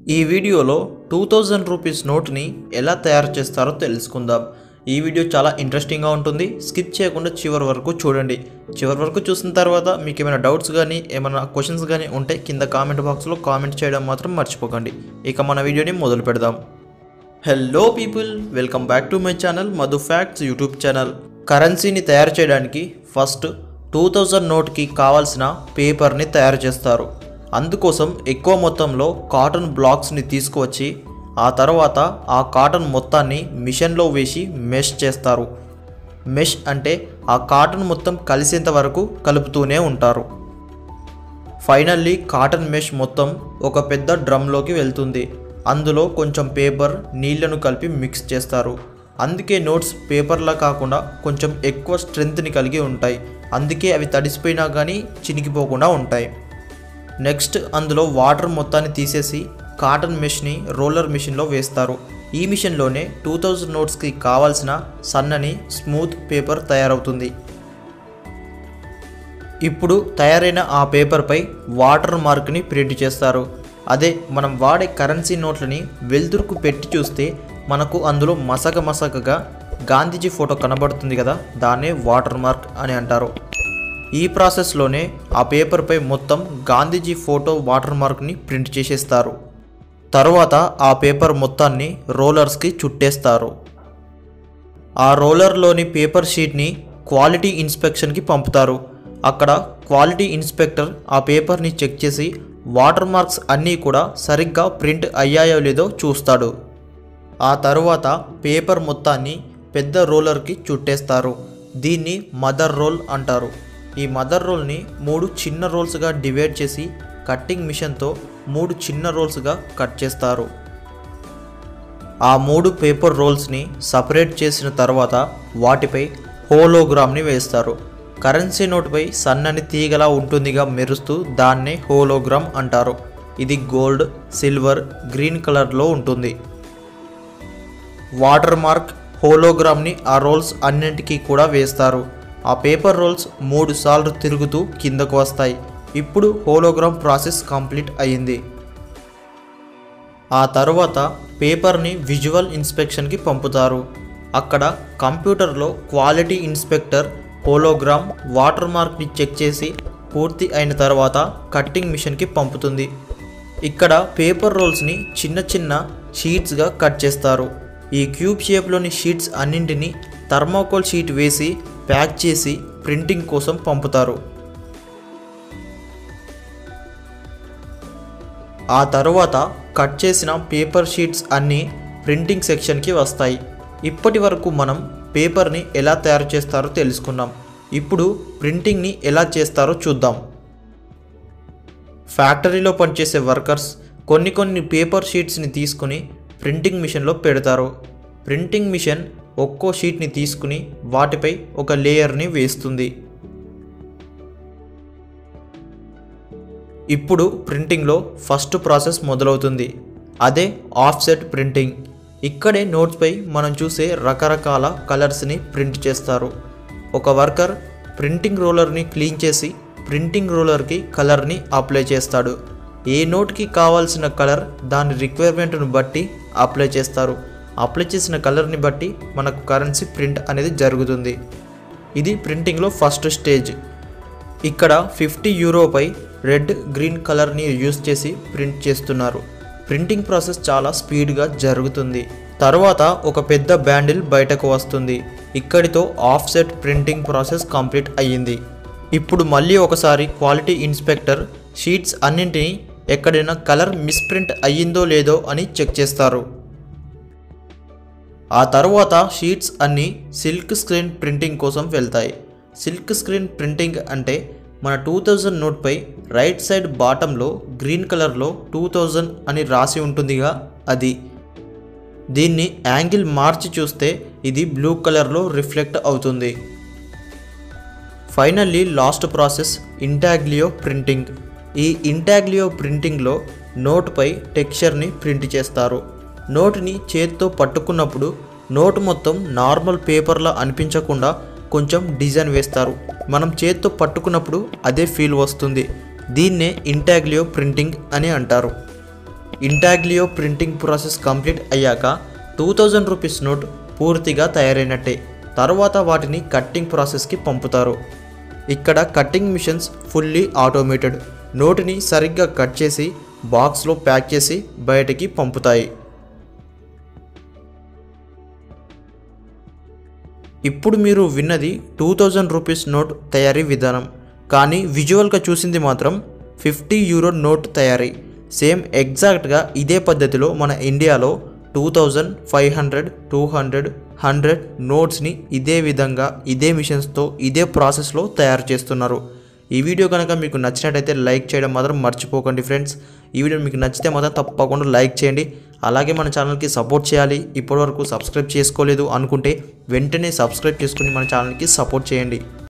ఈ వీడియోలో two thousand rupees నోట్ని ఎలా తయారు చేస్తారో తెలుసుకుందాం ఈ వీడియో చాలా ఇంట్రెస్టింగ్గా ఉంటుంది స్కిప్ చేయకుండా చివరి వరకు చూడండి చివరి వరకు చూసిన తర్వాత మీకు ఏమైనా డౌట్స్ కానీ ఏమైనా క్వశ్చన్స్ కానీ ఉంటే కింద కామెంట్ బాక్స్లో కామెంట్ చేయడం మాత్రం మర్చిపోకండి ఇక మన వీడియోని మొదలు పెడదాం hello people welcome back to my channel Madhu facts YouTube channel కరెన్సీని తయారు చేయడానికి ఫస్ట్ టూ థౌజండ్ నోట్కి కావాల్సిన పేపర్ని తయారు చేస్తారు అందుకోసం ఎక్కువ మొత్తంలో కాటన్ బ్లాక్స్ని తీసుకువచ్చి ఆ తర్వాత ఆ కాటన్ మొత్తాన్ని మిషన్లో వేసి మెష్ చేస్తారు మెష్ అంటే ఆ కాటన్ మొత్తం కలిసేంత వరకు కలుపుతూనే ఉంటారు ఫైనల్లీ కాటన్ మెష్ మొత్తం ఒక పెద్ద డ్రమ్లోకి వెళ్తుంది అందులో కొంచెం పేపర్ నీళ్లను కలిపి మిక్స్ చేస్తారు అందుకే నోట్స్ పేపర్లా కాకుండా కొంచెం ఎక్కువ స్ట్రెంగ్త్ని కలిగి ఉంటాయి అందుకే అవి తడిసిపోయినా కానీ చినిగిపోకుండా ఉంటాయి నెక్స్ట్ అందులో వాటర్ మొత్తాన్ని తీసేసి కాటన్ మెష్ని రోలర్ మిషన్లో వేస్తారు ఈ మిషన్లోనే టూ థౌజండ్ నోట్స్కి కావాల్సిన సన్నని స్మూత్ పేపర్ తయారవుతుంది ఇప్పుడు తయారైన ఆ పేపర్పై వాటర్ మార్క్ని ప్రింట్ చేస్తారు అదే మనం వాడే కరెన్సీ నోట్లని వెలుతురుకు పెట్టి చూస్తే మనకు అందులో మసక మసకగా గాంధీజీ ఫోటో కనబడుతుంది కదా దాన్నే వాటర్ మార్క్ అని అంటారు ఈ ప్రాసెస్లోనే ఆ పేపర్పై మొత్తం గాంధీజీ ఫోటో వాటర్ మార్క్ని ప్రింట్ చేసేస్తారు తర్వాత ఆ పేపర్ మొత్తాన్ని రోలర్స్కి చుట్టేస్తారు ఆ రోలర్లోని పేపర్ షీట్ని క్వాలిటీ ఇన్స్పెక్షన్కి పంపుతారు అక్కడ క్వాలిటీ ఇన్స్పెక్టర్ ఆ పేపర్ని చెక్ చేసి వాటర్ మార్క్స్ అన్నీ కూడా సరిగ్గా ప్రింట్ అయ్యాయో లేదో చూస్తాడు ఆ తరువాత పేపర్ మొత్తాన్ని పెద్ద రోలర్కి చుట్టేస్తారు దీన్ని మదర్ రోల్ అంటారు ఈ మదర్ రోల్ని మూడు చిన్న రోల్స్గా డివైడ్ చేసి కట్టింగ్ మిషన్తో మూడు చిన్న రోల్స్గా కట్ చేస్తారు ఆ మూడు పేపర్ రోల్స్ని సపరేట్ చేసిన తర్వాత వాటిపై హోలోగ్రామ్ని వేస్తారు కరెన్సీ నోటుపై సన్నని తీగలా ఉంటుందిగా మెరుస్తూ దాన్నే హోలోగ్రామ్ అంటారు ఇది గోల్డ్ సిల్వర్ గ్రీన్ కలర్లో ఉంటుంది వాటర్ మార్క్ హోలోగ్రామ్ని ఆ రోల్స్ అన్నింటికీ కూడా వేస్తారు ఆ పేపర్ రోల్స్ మూడు సార్లు తిరుగుతూ కిందకు వస్తాయి ఇప్పుడు హోలోగ్రామ్ ప్రాసెస్ కంప్లీట్ అయ్యింది ఆ తర్వాత పేపర్ని విజువల్ ఇన్స్పెక్షన్కి పంపుతారు అక్కడ కంప్యూటర్లో క్వాలిటీ ఇన్స్పెక్టర్ హోలోగ్రామ్ వాటర్ మార్క్ని చెక్ చేసి పూర్తి అయిన తర్వాత కట్టింగ్ మిషన్కి పంపుతుంది ఇక్కడ పేపర్ రోల్స్ని చిన్న చిన్న షీట్స్గా కట్ చేస్తారు ఈ క్యూబ్ షేప్లోని షీట్స్ అన్నింటినీ థర్మాకోల్ షీట్ వేసి ప్యాక్ చేసి ప్రింటింగ్ కోసం పంపుతారు ఆ తర్వాత కట్ చేసిన పేపర్ షీట్స్ అన్నీ ప్రింటింగ్ సెక్షన్కి వస్తాయి ఇప్పటి వరకు మనం పేపర్ని ఎలా తయారు చేస్తారో తెలుసుకున్నాం ఇప్పుడు ప్రింటింగ్ని ఎలా చేస్తారో చూద్దాం ఫ్యాక్టరీలో పనిచేసే వర్కర్స్ కొన్ని కొన్ని పేపర్ షీట్స్ని తీసుకుని ప్రింటింగ్ మిషన్లో పెడతారు ప్రింటింగ్ మిషన్ ఒక్కో షీట్ని తీసుకుని వాటిపై ఒక లేయర్ని వేస్తుంది ఇప్పుడు ప్రింటింగ్లో ఫస్ట్ ప్రాసెస్ మొదలవుతుంది అదే ఆఫ్సెట్ ప్రింటింగ్ ఇక్కడే నోట్స్పై మనం చూసే రకరకాల కలర్స్ని ప్రింట్ చేస్తారు ఒక వర్కర్ ప్రింటింగ్ రోలర్ని క్లీన్ చేసి ప్రింటింగ్ రోలర్కి కలర్ని అప్లై చేస్తాడు ఏ నోట్కి కావాల్సిన కలర్ దాని రిక్వైర్మెంట్ను బట్టి అప్లై చేస్తారు అప్లై చేసిన కలర్ని బట్టి మనకు కరెన్సీ ప్రింట్ అనేది జరుగుతుంది ఇది ప్రింటింగ్లో ఫస్ట్ స్టేజ్ ఇక్కడ ఫిఫ్టీ యూరోపై రెడ్ గ్రీన్ కలర్ని యూజ్ చేసి ప్రింట్ చేస్తున్నారు ప్రింటింగ్ ప్రాసెస్ చాలా స్పీడ్గా జరుగుతుంది తర్వాత ఒక పెద్ద బ్యాండిల్ బయటకు వస్తుంది ఇక్కడితో ఆఫ్సెట్ ప్రింటింగ్ ప్రాసెస్ కంప్లీట్ అయ్యింది ఇప్పుడు మళ్ళీ ఒకసారి క్వాలిటీ ఇన్స్పెక్టర్ షీట్స్ అన్నింటినీ ఎక్కడైనా కలర్ మిస్ప్రింట్ అయ్యిందో లేదో అని చెక్ చేస్తారు ఆ తర్వాత షీట్స్ అన్నీ సిల్క్ స్క్రీన్ ప్రింటింగ్ కోసం వెళ్తాయి సిల్క్ స్క్రీన్ ప్రింటింగ్ అంటే మన టూ థౌజండ్ నోట్పై రైట్ సైడ్ బాటంలో గ్రీన్ కలర్లో టూ థౌజండ్ అని రాసి ఉంటుందిగా అది దీన్ని యాంగిల్ మార్చి చూస్తే ఇది బ్లూ కలర్లో రిఫ్లెక్ట్ అవుతుంది finally last process intaglio printing ఈ ఇంటాగ్లియో ప్రింటింగ్లో నోట్పై టెక్స్చర్ని ప్రింట్ చేస్తారు నోట్ని చేత్తో పట్టుకున్నప్పుడు నోట్ మొత్తం నార్మల్ పేపర్లా అనిపించకుండా కొంచెం డిజైన్ వేస్తారు మనం చేత్తో పట్టుకున్నప్పుడు అదే ఫీల్ వస్తుంది దీన్నే ఇంటాగ్లియో ప్రింటింగ్ అని అంటారు ఇంటాగ్లియో ప్రింటింగ్ ప్రాసెస్ కంప్లీట్ అయ్యాక టూ థౌజండ్ రూపీస్ నోట్ పూర్తిగా తయారైనట్టే తర్వాత వాటిని కట్టింగ్ ప్రాసెస్కి పంపుతారు ఇక్కడ కట్టింగ్ మిషన్స్ ఫుల్లీ ఆటోమేటెడ్ నోటిని సరిగ్గా కట్ చేసి బాక్స్లో ప్యాక్ చేసి బయటికి పంపుతాయి ఇప్పుడు మీరు విన్నది టూ థౌజండ్ రూపీస్ నోట్ తయారీ విధానం కానీ విజువల్గా చూసింది మాత్రం ఫిఫ్టీ యూరో నోట్ తయారీ సేమ్ ఎగ్జాక్ట్గా ఇదే పద్ధతిలో మన ఇండియాలో two thousand five hundred two hundred hundred నోట్స్ని ఇదే విధంగా ఇదే మిషన్స్తో ఇదే ప్రాసెస్లో తయారు చేస్తున్నారు ఈ వీడియో కనుక మీకు నచ్చినట్టయితే లైక్ చేయడం మాత్రం మర్చిపోకండి ఫ్రెండ్స్ ఈ వీడియో మీకు నచ్చితే మాత్రం తప్పకుండా లైక్ చేయండి అలాగే మన ఛానల్కి సపోర్ట్ చేయాలి ఇప్పటివరకు సబ్స్క్రైబ్ చేసుకోలేదు అనుకుంటే వెంటనే సబ్స్క్రైబ్ చేసుకుని మన ఛానల్కి సపోర్ట్ చేయండి